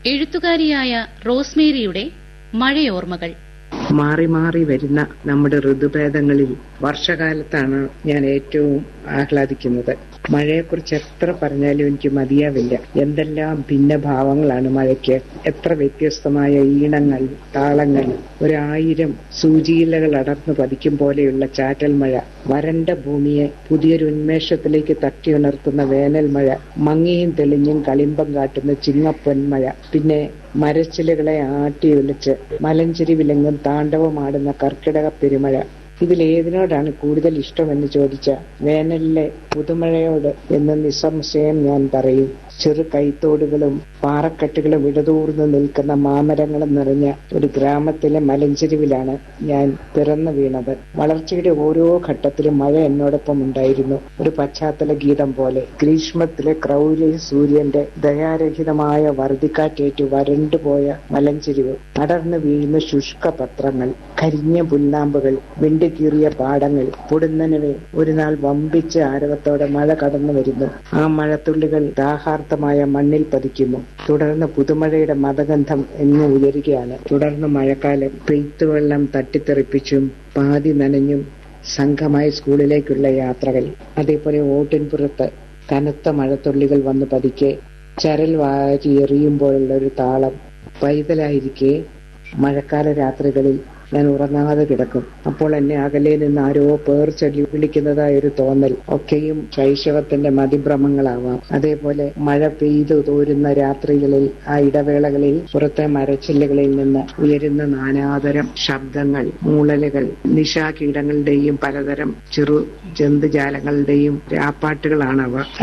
എഴുത്തുകാരിയായ റോസ്മേരിയുടെ മഴയോർമ്മകൾ മാറി മാറി വരുന്ന നമ്മുടെ ഋതുഭേദങ്ങളിൽ വർഷകാലത്താണ് ഞാൻ ഏറ്റവും ആഹ്ലാദിക്കുന്നത് മഴയെക്കുറിച്ച് എത്ര പറഞ്ഞാലും എനിക്ക് മതിയാവില്ല എന്തെല്ലാം ഭിന്നഭാവങ്ങളാണ് മഴയ്ക്ക് എത്ര വ്യത്യസ്തമായ ഈണങ്ങൾ താളങ്ങൾ ഒരായിരം സൂചിയിലകൾ അടർന്നു പതിക്കും പോലെയുള്ള ചാറ്റൽ മഴ വരണ്ട ഭൂമിയെ പുതിയൊരു ഉന്മേഷത്തിലേക്ക് തട്ടിയുണർത്തുന്ന വേനൽ മഴ മങ്ങിയും തെളിഞ്ഞും കളിമ്പം കാട്ടുന്ന ചിങ്ങപ്പൊന്മഴ പിന്നെ മരച്ചിലകളെ ആട്ടിയൊലിച്ച് മലഞ്ചെരിവിലെങ്ങും താണ്ഡവമാടുന്ന കർക്കിടക പെരുമഴ ഇതിലേതിനോടാണ് കൂടുതൽ ഇഷ്ടമെന്ന് ചോദിച്ച വേനലിലെ പുതുമഴയോട് എന്ന് നിസ്സംശയം ഞാൻ പറയും ചെറു കൈത്തോടുകളും പാറക്കെട്ടുകളും ഇടതൂർന്ന് നിൽക്കുന്ന മാമരങ്ങളും നിറഞ്ഞ ഒരു ഗ്രാമത്തിലെ മലഞ്ചെരിവിലാണ് ഞാൻ പിറന്നു വീണത് വളർച്ചയുടെ ഓരോ ഘട്ടത്തിലും മഴ എന്നോടൊപ്പം ഉണ്ടായിരുന്നു ഒരു പശ്ചാത്തല ഗീതം പോലെ ഗ്രീഷ്മത്തിലെ ക്രൗര്യ സൂര്യന്റെ ദയാരഹിതമായ വർദ്ധിക്കാറ്റേറ്റു വരണ്ടുപോയ മലഞ്ചെരിവ് അടർന്നു വീഴുന്ന ശുഷ്ക പത്രങ്ങൾ കരിഞ്ഞ പുല്ലാമ്പുകൾ വിണ്ടുകീറിയ പാടങ്ങൾ പൊടുന്നനവെ ഒരു നാൾ വമ്പിച്ച ആരവത്തോടെ മഴ കടന്നു വരുന്നു ആ മഴത്തുള്ളികൾ ദാഹാർത്ഥമായ മണ്ണിൽ പതിക്കുന്നു തുടർന്ന് പുതുമഴയുടെ മതഗന്ധം എന്ന് ഉയരുകയാണ് തുടർന്ന് മഴക്കാലം പെയ്ത്തുവെള്ളം തട്ടിത്തെറിപ്പിച്ചും പാതി നനഞ്ഞും സംഘമായി സ്കൂളിലേക്കുള്ള യാത്രകൾ അതേപോലെ ഓട്ടിൻപുറത്ത് കനത്ത മഴത്തുള്ളികൾ വന്ന് പതിക്കെ ചരൽ വാരി എറിയുമ്പോഴുള്ള ഒരു താളം പൈതലായിരിക്കെ മഴക്കാല രാത്രികളിൽ ഞാൻ ഉറങ്ങാതെ കിടക്കും അപ്പോൾ എന്നെ അകലെ നിന്ന് ആരോ പേർ ചൊല്ലി വിളിക്കുന്നതായ ഒരു തോന്നൽ ഒക്കെയും ശൈശവത്തിന്റെ മതിഭ്രമങ്ങളാവാം അതേപോലെ മഴ പെയ്തു തോരുന്ന രാത്രികളിൽ ആ ഇടവേളകളിൽ പുറത്തെ മരച്ചില്ലകളിൽ നിന്ന് ഉയരുന്ന നാനാതരം ശബ്ദങ്ങൾ മൂളലുകൾ നിശാകീടങ്ങളുടെയും പലതരം ചെറു ജന്തുജാലങ്ങളുടെയും രാപ്പാട്ടുകളാണവ